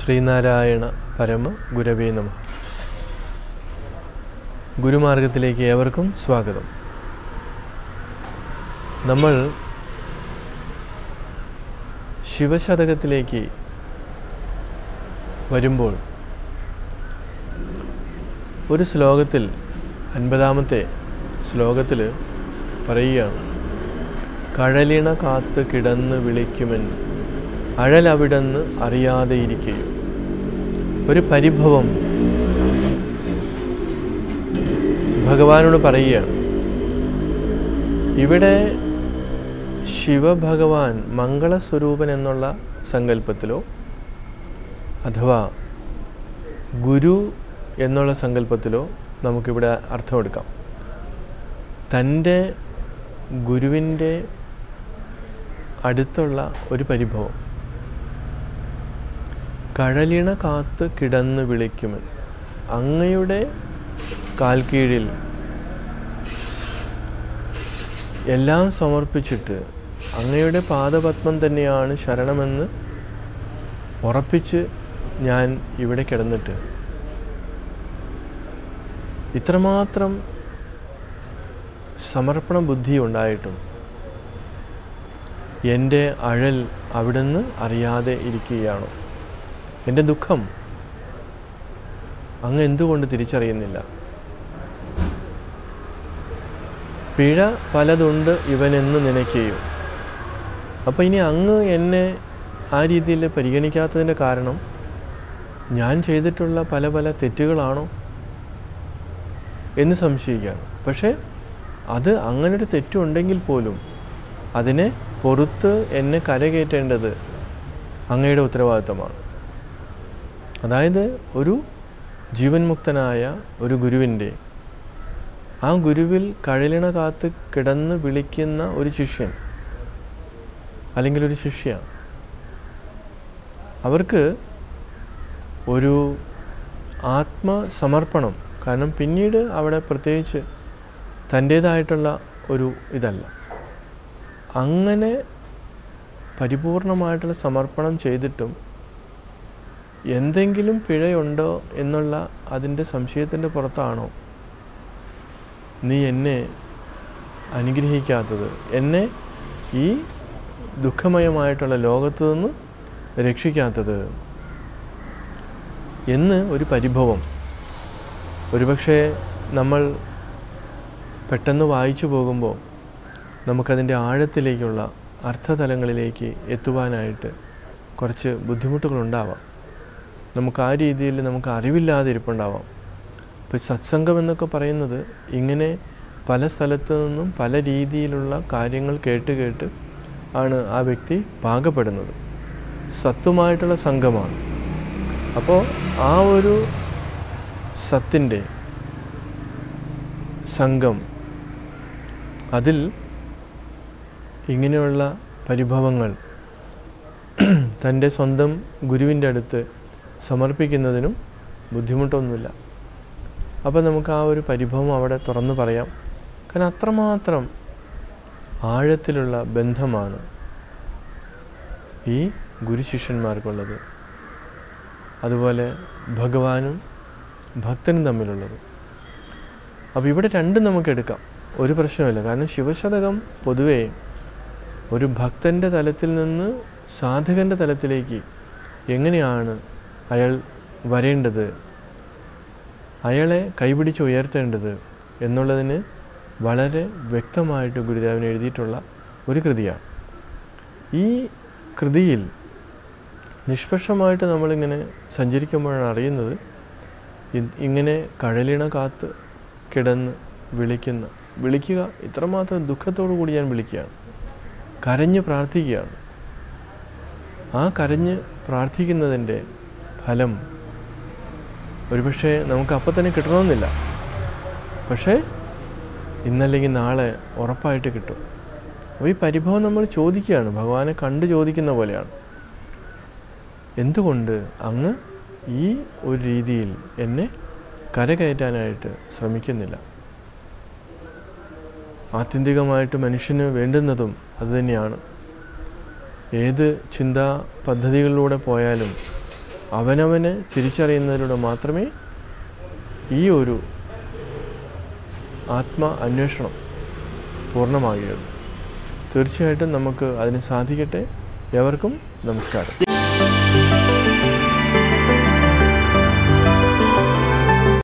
ശ്രീനാരായണ പരമ ഗുരവേ നമ ഗുരുമാർഗത്തിലേക്ക് ഏവർക്കും സ്വാഗതം നമ്മൾ ശിവശതകത്തിലേക്ക് വരുമ്പോൾ ഒരു ശ്ലോകത്തിൽ അൻപതാമത്തെ ശ്ലോകത്തിൽ പറയുകയാണ് കഴലിണ കാത്ത് കിടന്ന് വിളിക്കുമെൻ അഴലവിടന്ന് അറിയാതെ ഇരിക്കുകയും ഒരു പരിഭവം ഭഗവാനോട് പറയുകയാണ് ഇവിടെ ശിവഭഗവാൻ മംഗളസ്വരൂപൻ എന്നുള്ള സങ്കല്പത്തിലോ അഥവാ ഗുരു എന്നുള്ള സങ്കല്പത്തിലോ നമുക്കിവിടെ അർത്ഥമെടുക്കാം തൻ്റെ ഗുരുവിൻ്റെ അടുത്തുള്ള ഒരു പരിഭവം കഴലിണ കാത്ത് കിടന്ന് വിളിക്കുമെൻ അങ്ങയുടെ കാൽക്കീഴിൽ എല്ലാം സമർപ്പിച്ചിട്ട് അങ്ങയുടെ പാദപത്മം തന്നെയാണ് ശരണമെന്ന് ഉറപ്പിച്ച് ഞാൻ ഇവിടെ കിടന്നിട്ട് ഇത്രമാത്രം സമർപ്പണ ബുദ്ധി ഉണ്ടായിട്ടും എൻ്റെ അഴൽ അവിടുന്ന് അറിയാതെ ഇരിക്കുകയാണോ എൻ്റെ ദുഃഖം അങ്ങ് എന്തുകൊണ്ട് തിരിച്ചറിയുന്നില്ല പിഴ പലതുണ്ട് ഇവനെന്ന് നനയ്ക്കുകയും അപ്പോൾ ഇനി അങ്ങ് എന്നെ ആ രീതിയിൽ പരിഗണിക്കാത്തതിൻ്റെ കാരണം ഞാൻ ചെയ്തിട്ടുള്ള പല പല തെറ്റുകളാണോ എന്ന് സംശയിക്കുകയാണ് പക്ഷേ അത് അങ്ങനൊരു തെറ്റുണ്ടെങ്കിൽ പോലും അതിനെ പൊറുത്ത് എന്നെ കരകയറ്റേണ്ടത് അങ്ങയുടെ ഉത്തരവാദിത്തമാണ് അതായത് ഒരു ജീവൻ മുക്തനായ ഒരു ഗുരുവിൻ്റെ ആ ഗുരുവിൽ കഴലിണ കാത്ത് കിടന്ന് വിളിക്കുന്ന ഒരു ശിഷ്യൻ അല്ലെങ്കിൽ ഒരു ശിഷ്യ അവർക്ക് ഒരു ആത്മസമർപ്പണം കാരണം പിന്നീട് അവിടെ പ്രത്യേകിച്ച് തൻ്റേതായിട്ടുള്ള ഒരു ഇതല്ല അങ്ങനെ പരിപൂർണമായിട്ടുള്ള സമർപ്പണം ചെയ്തിട്ടും എന്തെങ്കിലും പിഴയുണ്ടോ എന്നുള്ള അതിൻ്റെ സംശയത്തിൻ്റെ പുറത്താണോ നീ എന്നെ അനുഗ്രഹിക്കാത്തത് എന്നെ ഈ ദുഃഖമയമായിട്ടുള്ള ലോകത്തു നിന്ന് രക്ഷിക്കാത്തത് എന്ന് ഒരു പരിഭവം ഒരുപക്ഷെ നമ്മൾ പെട്ടെന്ന് വായിച്ചു പോകുമ്പോൾ നമുക്കതിൻ്റെ ആഴത്തിലേക്കുള്ള അർത്ഥതലങ്ങളിലേക്ക് എത്തുവാനായിട്ട് കുറച്ച് ബുദ്ധിമുട്ടുകളുണ്ടാവാം നമുക്ക് ആ രീതിയിൽ നമുക്ക് അറിവില്ലാതെ ഇരിപ്പുണ്ടാവാം ഇപ്പോൾ സത്സംഗം എന്നൊക്കെ പറയുന്നത് ഇങ്ങനെ പല സ്ഥലത്തു നിന്നും പല രീതിയിലുള്ള കാര്യങ്ങൾ കേട്ട് കേട്ട് ആണ് ആ വ്യക്തി പാകപ്പെടുന്നത് സത്തുമായിട്ടുള്ള സംഘമാണ് അപ്പോൾ ആ ഒരു സത്തിൻ്റെ സംഘം അതിൽ ഇങ്ങനെയുള്ള പരിഭവങ്ങൾ തൻ്റെ സ്വന്തം ഗുരുവിൻ്റെ അടുത്ത് സമർപ്പിക്കുന്നതിനും ബുദ്ധിമുട്ടൊന്നുമില്ല അപ്പോൾ നമുക്ക് ആ ഒരു പരിഭവം അവിടെ തുറന്നു പറയാം കാരണം അത്രമാത്രം ആഴത്തിലുള്ള ബന്ധമാണ് ഈ ഗുരുശിഷ്യന്മാർക്കുള്ളത് അതുപോലെ ഭഗവാനും ഭക്തനും തമ്മിലുള്ളത് അപ്പോൾ ഇവിടെ രണ്ടും നമുക്ക് എടുക്കാം ഒരു പ്രശ്നമില്ല കാരണം ശിവശതകം പൊതുവേ ഒരു ഭക്തൻ്റെ തലത്തിൽ നിന്ന് സാധകൻ്റെ തലത്തിലേക്ക് എങ്ങനെയാണ് അയാൾ വരേണ്ടത് അയാളെ കൈപിടിച്ച് ഉയർത്തേണ്ടത് എന്നുള്ളതിന് വളരെ വ്യക്തമായിട്ട് ഗുരുദേവൻ എഴുതിയിട്ടുള്ള ഒരു കൃതിയാണ് ഈ കൃതിയിൽ നിഷ്പക്ഷമായിട്ട് നമ്മളിങ്ങനെ സഞ്ചരിക്കുമ്പോഴാണ് അറിയുന്നത് ഇങ്ങനെ കഴലിണ കാത്ത് കിടന്ന് വിളിക്കുന്ന വിളിക്കുക ഇത്രമാത്രം ദുഃഖത്തോടു കൂടി ഞാൻ വിളിക്കുകയാണ് കരഞ്ഞ് പ്രാർത്ഥിക്കുകയാണ് ആ കരഞ്ഞ് പ്രാർത്ഥിക്കുന്നതിൻ്റെ ഫലം ഒരുപക്ഷെ നമുക്ക് അപ്പം തന്നെ കിട്ടണമെന്നില്ല പക്ഷേ ഇന്നല്ലെങ്കിൽ നാളെ ഉറപ്പായിട്ട് കിട്ടും അപ്പോൾ ഈ പരിഭവം നമ്മൾ ചോദിക്കുകയാണ് ഭഗവാനെ കണ്ട് ചോദിക്കുന്ന പോലെയാണ് എന്തുകൊണ്ട് അങ്ങ് ഈ ഒരു രീതിയിൽ എന്നെ കരകയറ്റാനായിട്ട് ശ്രമിക്കുന്നില്ല ആത്യന്തികമായിട്ട് മനുഷ്യന് വേണ്ടുന്നതും അതുതന്നെയാണ് ഏത് ചിന്താ പദ്ധതികളിലൂടെ പോയാലും അവനവനെ തിരിച്ചറിയുന്നതിലൂടെ മാത്രമേ ഈ ഒരു ആത്മ അന്വേഷണം പൂർണ്ണമാകുകയുള്ളൂ തീർച്ചയായിട്ടും നമുക്ക് അതിന് സാധിക്കട്ടെ എവർക്കും നമസ്കാരം